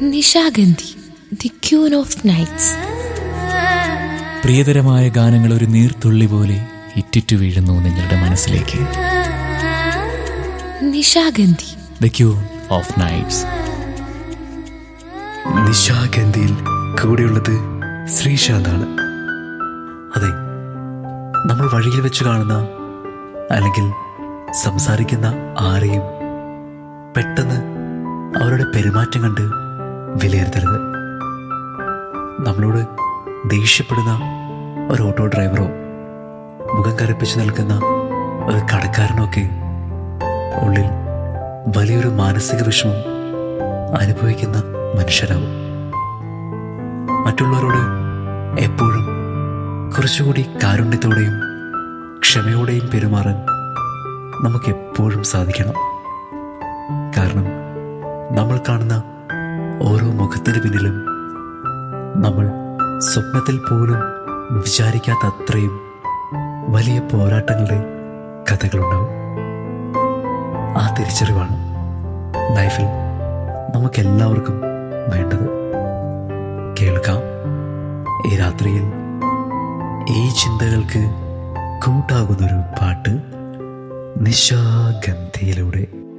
Nishagandhi the queen of nights പ്രിയതരമായ ഗാനങ്ങൾ ഒരു നീർത്തുള്ളി പോലെ ഇറ്റിറ്റു വീഴുന്നു നിങ്ങളുടെ മനസ്സിലേക്ക് Nishagandhi the queen of nights നിശാഗന്ധിയിൽ കൂടെയുള്ളത് ശ്രീശാന്താണ് അതെ നമ്മൾ വഴിയിൽ വെച്ച് കാണുന്ന അല്ലെങ്കിൽ സംസാരിക്കുന്ന ആരെയും പെട്ടെന്ന് അവരുടെ പെരുമാറ്റം കണ്ട് വിലയിരുത്തരുത് നമ്മളോട് ദേഷ്യപ്പെടുന്ന ഒരു ഓട്ടോ ഡ്രൈവറോ മുഖം കറുപ്പിച്ച് നിൽക്കുന്ന ഒരു കടക്കാരനോ ഒക്കെ ഉള്ളിൽ വലിയൊരു മാനസിക വിഷമം അനുഭവിക്കുന്ന മനുഷ്യരാവും മറ്റുള്ളവരോട് എപ്പോഴും കുറച്ചുകൂടി കാരുണ്യത്തോടെയും ക്ഷമയോടെയും പെരുമാറാൻ നമുക്ക് എപ്പോഴും സാധിക്കണം കാരണം നമ്മൾ കാണുന്ന ഓരോ മുഖത്തിന് പിന്നിലും നമ്മൾ സ്വപ്നത്തിൽ പോലും വിചാരിക്കാത്ത അത്രയും വലിയ പോരാട്ടങ്ങളുടെ കഥകളുണ്ടാവും ആ തിരിച്ചറിവാണ് ലൈഫിൽ നമുക്കെല്ലാവർക്കും വേണ്ടത് കേൾക്കാം ഈ രാത്രിയിൽ ഈ ചിന്തകൾക്ക് കൂട്ടാകുന്നൊരു പാട്ട് നിശാഗന്ധിയിലൂടെ